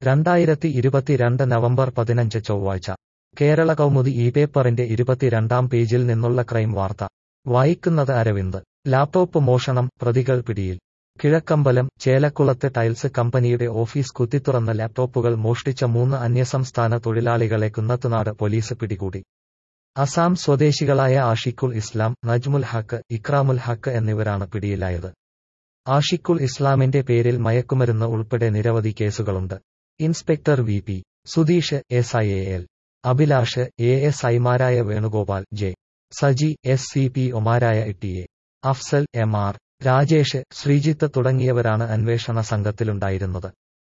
രണ്ടായിരത്തി ഇരുപത്തിരണ്ട് നവംബർ പതിനഞ്ച് ചൊവ്വാഴ്ച കേരള കൗമുദി ഈ പേപ്പറിന്റെ ഇരുപത്തിരണ്ടാം പേജിൽ നിന്നുള്ള ക്രൈം വാർത്ത വായിക്കുന്നത് അരവിന്ദ് ലാപ്ടോപ്പ് മോഷണം പ്രതികൾ പിടിയിൽ കിഴക്കമ്പലം ചേലക്കുളത്ത് ടൈൽസ് കമ്പനിയുടെ ഓഫീസ് കുത്തിത്തുറന്ന ലാപ്ടോപ്പുകൾ മോഷ്ടിച്ച മൂന്ന് അന്യസംസ്ഥാന തൊഴിലാളികളെ കുന്നത്തുനാട് പോലീസ് പിടികൂടി അസാം സ്വദേശികളായ ആഷിഖുൽ ഇസ്ലാം നജ്മുൽ ഹക്ക് ഇക്രാമുൽ ഹക്ക് എന്നിവരാണ് പിടിയിലായത് ആഷിഖുൽ ഇസ്ലാമിന്റെ പേരിൽ മയക്കുമരുന്ന് ഉൾപ്പെടെ നിരവധി കേസുകളുണ്ട് inspector V P Sudheesh S I A L Abhilash A S ഐമാരായ Venugopal J Saji S C P ഒമാരായ T A Afsal M R Rajesh Sreejith തുടങ്ങിയവരാണ് അന്വേഷണ സംഘത്തിലുണ്ടായിരുന്നത്